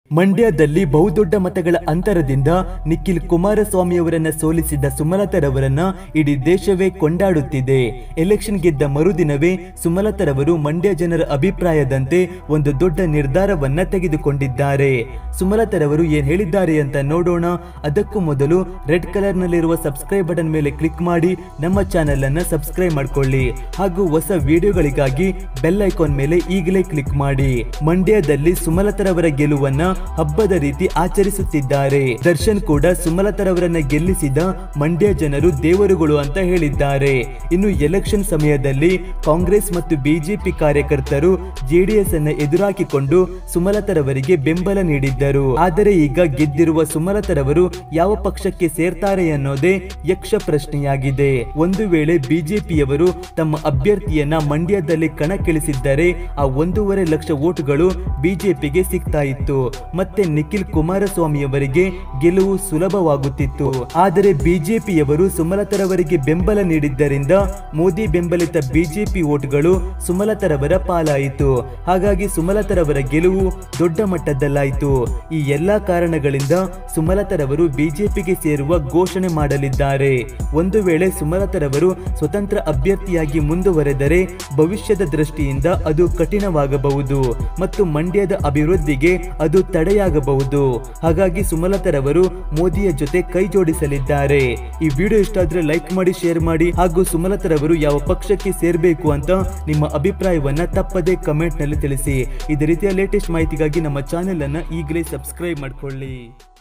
ಮಂಡ್ಯದಲ್ಲಿ ಬಹುದೊಡ್ಡ ಮತಗಳ ಅಂತರದಿಂದ ನಿಖಿಲ್ ಕುಮಾರಸ್ವಾಮಿ ಅವರನ್ನ ಸೋಲಿಸಿದ ಸುಮಲತರವರನ್ನ ಇಡೀ ದೇಶವೇ ಕೊಂಡಾಡುತ್ತಿದೆ ಎಲೆಕ್ಷನ್ ಗೆದ್ದ ಮರುದಿನವೇ ಸುಮಲತರವರು ಮಂಡ್ಯ ಜನರ ಅಭಿಪ್ರಾಯದಂತೆ ಒಂದು ದೊಡ್ಡ ನಿರ್ಧಾರವನ್ನ ತೆಗೆದುಕೊಂಡಿದ್ದಾರೆ ಸುಮಲತರವರು ಏನ್ ಹೇಳಿದ್ದಾರೆ ಅಂತ ನೋಡೋಣ ಅದಕ್ಕೂ ಮೊದಲು ರೆಡ್ ಕಲರ್ ನಲ್ಲಿರುವ ಸಬ್ಸ್ಕ್ರೈಬ್ ಬಟನ್ ಮೇಲೆ ಕ್ಲಿಕ್ ಮಾಡಿ ನಮ್ಮ ಚಾನೆಲ್ ಅನ್ನ ಸಬ್ಸ್ಕ್ರೈಬ್ ಮಾಡ್ಕೊಳ್ಳಿ ಹಾಗೂ ಹೊಸ ವಿಡಿಯೋಗಳಿಗಾಗಿ ಬೆಲ್ ಐಕಾನ್ ಮೇಲೆ ಈಗಲೇ ಕ್ಲಿಕ್ ಮಾಡಿ ಮಂಡ್ಯದಲ್ಲಿ ಸುಮಲತರವರ ಗೆಲುವನ್ನ ಹಬ್ಬದ ರೀತಿ ಆಚರಿಸುತ್ತಿದ್ದಾರೆ ದರ್ಶನ್ ಕೂಡ ಸುಮಲತರವರನ್ನ ಗೆಲ್ಲಿಸಿದ ಮಂಡ್ಯ ಜನರು ದೇವರುಗಳು ಅಂತ ಹೇಳಿದ್ದಾರೆ ಇನ್ನು ಎಲೆಕ್ಷನ್ ಸಮಯದಲ್ಲಿ ಕಾಂಗ್ರೆಸ್ ಮತ್ತು ಬಿಜೆಪಿ ಕಾರ್ಯಕರ್ತರು ಜೆಡಿಎಸ್ ಅನ್ನ ಎದುರಾಕಿಕೊಂಡು ಸುಮಲತರವರಿಗೆ ಬೆಂಬಲ ನೀಡಿದ್ದರು ಆದರೆ ಈಗ ಗೆದ್ದಿರುವ ಸುಮಲತರವರು ಯಾವ ಪಕ್ಷಕ್ಕೆ ಸೇರ್ತಾರೆ ಅನ್ನೋದೇ ಯಕ್ಷ ಪ್ರಶ್ನೆಯಾಗಿದೆ ಒಂದು ವೇಳೆ ಬಿಜೆಪಿಯವರು ತಮ್ಮ ಅಭ್ಯರ್ಥಿಯನ್ನ ಮಂಡ್ಯದಲ್ಲಿ ಕಣಕ್ಕಿಳಿಸಿದ್ದರೆ ಆ ಒಂದೂವರೆ ಲಕ್ಷ ವೋಟ್ಗಳು ಬಿಜೆಪಿಗೆ ಸಿಗ್ತಾ ಇತ್ತು ಮತ್ತೆ ನಿಖಿಲ್ ಕುಮಾರಸ್ವಾಮಿ ಅವರಿಗೆ ಗೆಲುವು ಸುಲಭವಾಗುತ್ತಿತ್ತು ಆದರೆ ಬಿಜೆಪಿಯವರು ಸುಮಲತರವರಿಗೆ ಬೆಂಬಲ ನೀಡಿದ್ದರಿಂದ ಮೋದಿ ಬೆಂಬಲಿತ ಬಿಜೆಪಿ ವೋಟ್ಗಳು ಸುಮಲತರವರ ಪಾಲಾಯಿತು ಹಾಗಾಗಿ ಸುಮಲತರವರ ಗೆಲುವು ದೊಡ್ಡ ಮಟ್ಟದಲ್ಲಾಯಿತು ಈ ಎಲ್ಲಾ ಕಾರಣಗಳಿಂದ ಸುಮಲತರವರು ಬಿಜೆಪಿಗೆ ಸೇರುವ ಘೋಷಣೆ ಮಾಡಲಿದ್ದಾರೆ ಒಂದು ವೇಳೆ ಸುಮಲತರವರು ಸ್ವತಂತ್ರ ಅಭ್ಯರ್ಥಿಯಾಗಿ ಮುಂದುವರೆದರೆ ಭವಿಷ್ಯದ ದೃಷ್ಟಿಯಿಂದ ಅದು ಕಠಿಣವಾಗಬಹುದು ಮತ್ತು ಮಂಡ್ಯದ ಅಭಿವೃದ್ಧಿಗೆ ಅದು ತಡೆಯಾಗಬಹುದು ಹಾಗಾಗಿ ಸುಮಲತರವರು ಮೋದಿಯ ಜೊತೆ ಕೈ ಜೋಡಿಸಲಿದ್ದಾರೆ ಈ ವಿಡಿಯೋ ಇಷ್ಟ ಆದ್ರೆ ಲೈಕ್ ಮಾಡಿ ಶೇರ್ ಮಾಡಿ ಹಾಗೂ ಸುಮಲತರವರು ಯಾವ ಪಕ್ಷಕ್ಕೆ ಸೇರ್ಬೇಕು ಅಂತ ನಿಮ್ಮ ಅಭಿಪ್ರಾಯವನ್ನ ತಪ್ಪದೆ ಕಮೆಂಟ್ ನಲ್ಲಿ ತಿಳಿಸಿ ಇದೇ ರೀತಿಯ ಲೇಟೆಸ್ಟ್ ಮಾಹಿತಿಗಾಗಿ ನಮ್ಮ ಚಾನೆಲ್ ಅನ್ನ ಈಗಲೇ ಸಬ್ಸ್ಕ್ರೈಬ್ ಮಾಡ್ಕೊಳ್ಳಿ